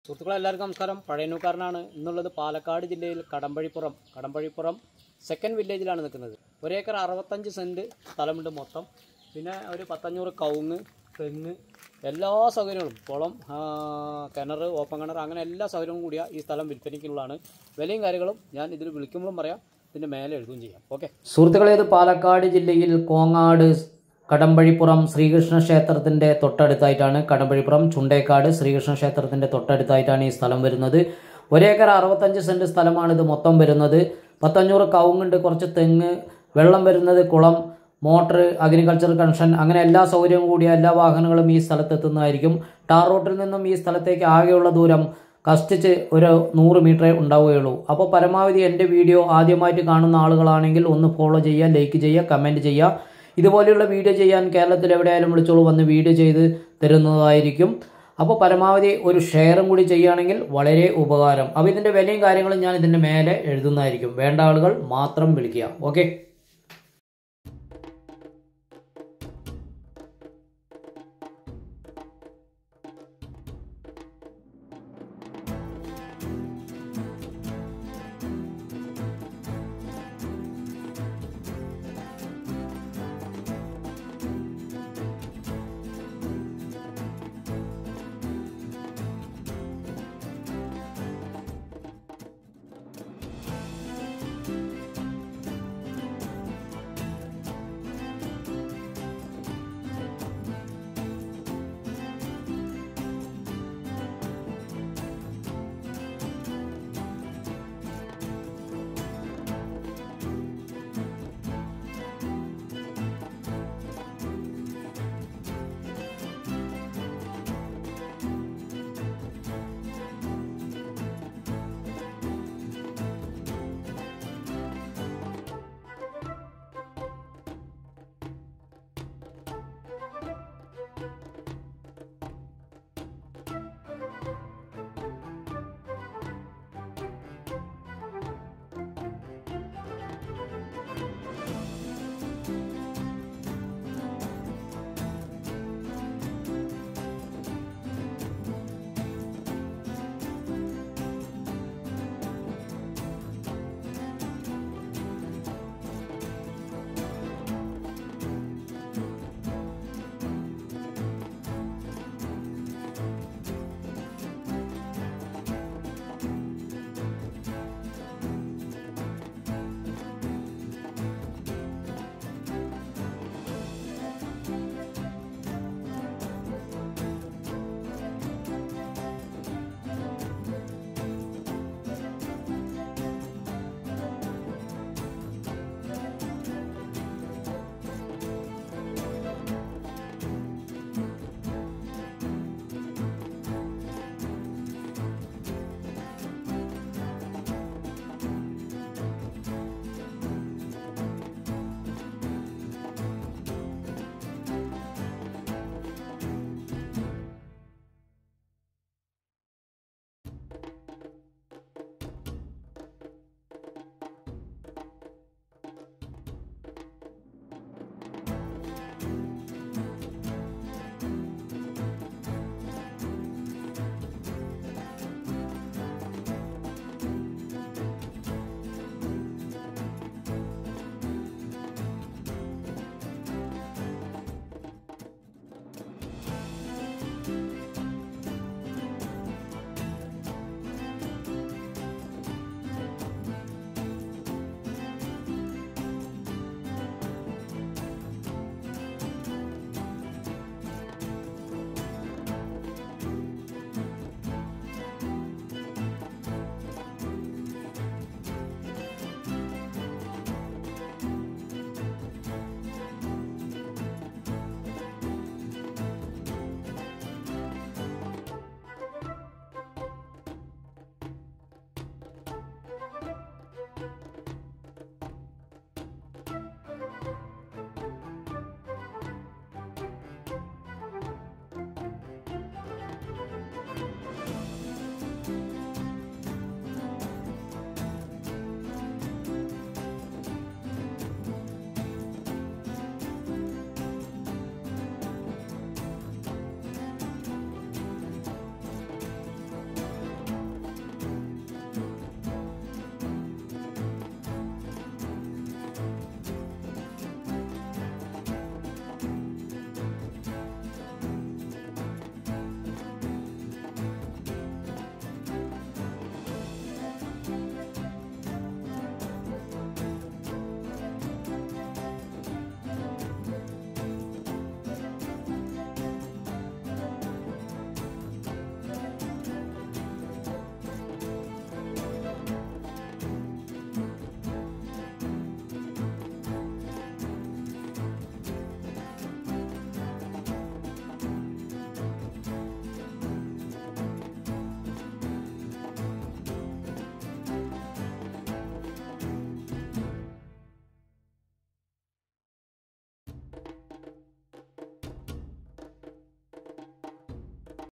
സുഹൃത്തുക്കളെ എല്ലാവർക്കും നമസ്കാരം പഴയനൂക്കാരനാണ് ഇന്നുള്ളത് പാലക്കാട് ജില്ലയിൽ കടമ്പഴിപ്പുറം കടമ്പഴിപ്പുറം സെക്കൻഡ് വില്ലേജിലാണ് നിൽക്കുന്നത് ഒരേക്കർ അറുപത്തഞ്ച് സെൻറ്റ് സ്ഥലമുണ്ട് മൊത്തം പിന്നെ ഒരു പത്തഞ്ഞൂറ് കവുങ്ങ് തെങ്ങ് എല്ലാ സൗകര്യങ്ങളും കുളം ആ, കിണർ ഓപ്പൺ കിണർ അങ്ങനെ എല്ലാ സൗകര്യവും കൂടിയ ഈ സ്ഥലം വിൽപ്പനയ്ക്കുള്ളതാണ് വിലയും കാര്യങ്ങളും ഞാൻ ഇതിൽ വിളിക്കുമ്പോഴും പറയാം ഇതിൻ്റെ മേലെ എഴുതുകയും ചെയ്യാം ഓക്കെ സുഹൃത്തുക്കളെ ഇത് പാലക്കാട് ജില്ലയിൽ കോങ്ങാട് കടമ്പഴിപ്പുറം ശ്രീകൃഷ്ണ ക്ഷേത്രത്തിൻ്റെ തൊട്ടടുത്തായിട്ടാണ് കടമ്പഴിപ്പുറം ചുണ്ടേക്കാട് ശ്രീകൃഷ്ണ ക്ഷേത്രത്തിൻ്റെ തൊട്ടടുത്തായിട്ടാണ് ഈ സ്ഥലം വരുന്നത് ഒരേക്കർ അറുപത്തഞ്ച് സെൻറ്റ് സ്ഥലമാണ് ഇത് മൊത്തം വരുന്നത് പത്തഞ്ഞൂറ് കവുങ്ങുണ്ട് കുറച്ച് തെങ്ങ് വെള്ളം വരുന്നത് കുളം മോട്ടർ അഗ്രികൾച്ചർ കണക്ഷൻ അങ്ങനെ എല്ലാ സൗകര്യവും കൂടിയ എല്ലാ വാഹനങ്ങളും ഈ സ്ഥലത്ത് എത്തുന്നതായിരിക്കും ടാർ റോട്ടിൽ നിന്നും ഈ സ്ഥലത്തേക്ക് ആകെയുള്ള ദൂരം കഷ്ടിച്ച് ഒരു നൂറ് മീറ്ററേ ഉണ്ടാവുകയുള്ളൂ അപ്പോൾ പരമാവധി എൻ്റെ വീഡിയോ ആദ്യമായിട്ട് കാണുന്ന ആളുകളാണെങ്കിൽ ഒന്ന് ഫോളോ ചെയ്യുക ലൈക്ക് ചെയ്യുക കമൻറ്റ് ചെയ്യുക ഇതുപോലെയുള്ള വീഡിയോ ചെയ്യാൻ കേരളത്തിൽ എവിടെയായാലും വിളിച്ചോളൂ വന്ന് വീഡിയോ ചെയ്ത് തരുന്നതായിരിക്കും അപ്പോൾ പരമാവധി ഒരു ഷെയറും കൂടി ചെയ്യുകയാണെങ്കിൽ വളരെ ഉപകാരം അപ്പോൾ ഇതിൻ്റെ വിലയും കാര്യങ്ങളും ഞാൻ ഇതിൻ്റെ മേലെ എഴുതുന്നതായിരിക്കും വേണ്ട ആളുകൾ മാത്രം വിളിക്കുക ഓക്കെ